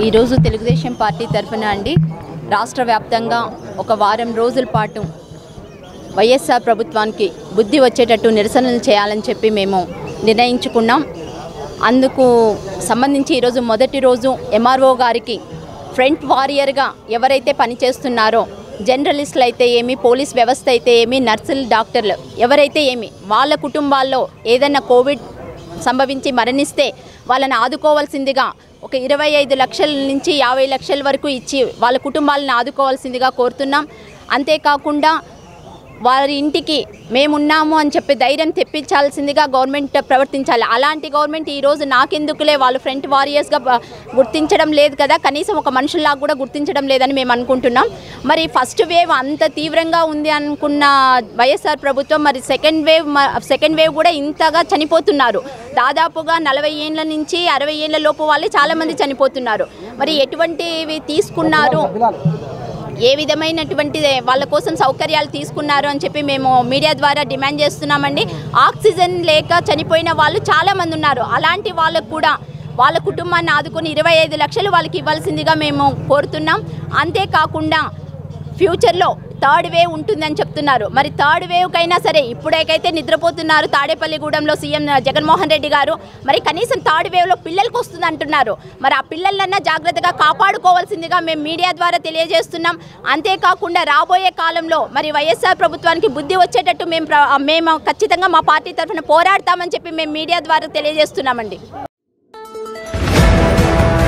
ఈరోజు తెలుగుదేశం పార్టీ తరఫున అండి రాష్ట్ర వ్యాప్తంగా ఒక వారం రోజుల పాటు వైఎస్ఆర్ ప్రభుత్వానికి బుద్ధి వచ్చేటట్టు నిరసనలు చేయాలని చెప్పి మేము నిర్ణయించుకున్నాం అందుకు సంబంధించి ఈరోజు మొదటి రోజు ఎంఆర్ఓ గారికి ఫ్రంట్ వారియర్గా ఎవరైతే పనిచేస్తున్నారో జర్నలిస్టులు అయితే ఏమి పోలీస్ వ్యవస్థ అయితే ఏమి నర్సులు డాక్టర్లు ఎవరైతే ఏమి వాళ్ళ కుటుంబాల్లో ఏదైనా కోవిడ్ సంభవించి మరణిస్తే వాళ్ళని ఆదుకోవాల్సిందిగా ఒక ఇరవై ఐదు లక్షల నుంచి యాభై లక్షల వరకు ఇచ్చి వాళ్ళ కుటుంబాలను ఆదుకోవాల్సిందిగా కోరుతున్నాం అంతేకాకుండా వారి ఇంటికి మేమున్నాము అని చెప్పి ధైర్యం తెప్పించాల్సిందిగా గవర్నమెంట్ ప్రవర్తించాలి అలాంటి గవర్నమెంట్ ఈరోజు నాకెందుకులే వాళ్ళు ఫ్రంట్ వారియర్స్గా బ- గుర్తించడం లేదు కదా కనీసం ఒక మనుషుల్లాగా కూడా గుర్తించడం లేదని మేము అనుకుంటున్నాం మరి ఫస్ట్ వేవ్ అంత తీవ్రంగా ఉంది అనుకున్న వైఎస్ఆర్ ప్రభుత్వం మరి సెకండ్ వేవ్ మ- సెకండ్ వేవ్ కూడా ఇంతగా చనిపోతున్నారు దాదాపుగా నలభై ఏళ్ళ నుంచి అరవై ఏళ్ళ లోపు వాళ్ళే చాలామంది చనిపోతున్నారు మరి ఎటువంటివి తీసుకున్నారు ఏ విధమైనటువంటి వాళ్ళ కోసం సౌకర్యాలు తీసుకున్నారు అని చెప్పి మేము మీడియా ద్వారా డిమాండ్ చేస్తున్నామండి ఆక్సిజన్ లేక చనిపోయిన వాళ్ళు చాలామంది ఉన్నారు అలాంటి వాళ్ళకు కూడా వాళ్ళ కుటుంబాన్ని ఆదుకొని ఇరవై ఐదు లక్షలు వాళ్ళకి ఇవ్వాల్సిందిగా మేము కోరుతున్నాం అంతేకాకుండా ఫ్యూచర్లో థర్డ్ వేవ్ ఉంటుందని చెప్తున్నారు మరి థర్డ్ వేవ్ కైనా సరే ఇప్పుడేకైతే నిద్రపోతున్నారు తాడేపల్లిగూడెంలో సీఎం జగన్మోహన్ రెడ్డి గారు మరి కనీసం థర్డ్ వేవ్లో పిల్లలకు వస్తుంది అంటున్నారు మరి ఆ పిల్లలన్నా జాగ్రత్తగా కాపాడుకోవాల్సిందిగా మేము మీడియా ద్వారా తెలియజేస్తున్నాం అంతేకాకుండా రాబోయే కాలంలో మరి వైఎస్ఆర్ ప్రభుత్వానికి బుద్ధి వచ్చేటట్టు మేము ప్ర- మేము ఖచ్చితంగా మా పార్టీ తరఫున పోరాడతామని చెప్పి మేము మీడియా ద్వారా తెలియజేస్తున్నామండి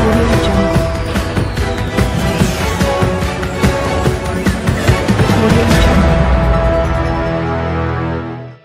Audio Jungle.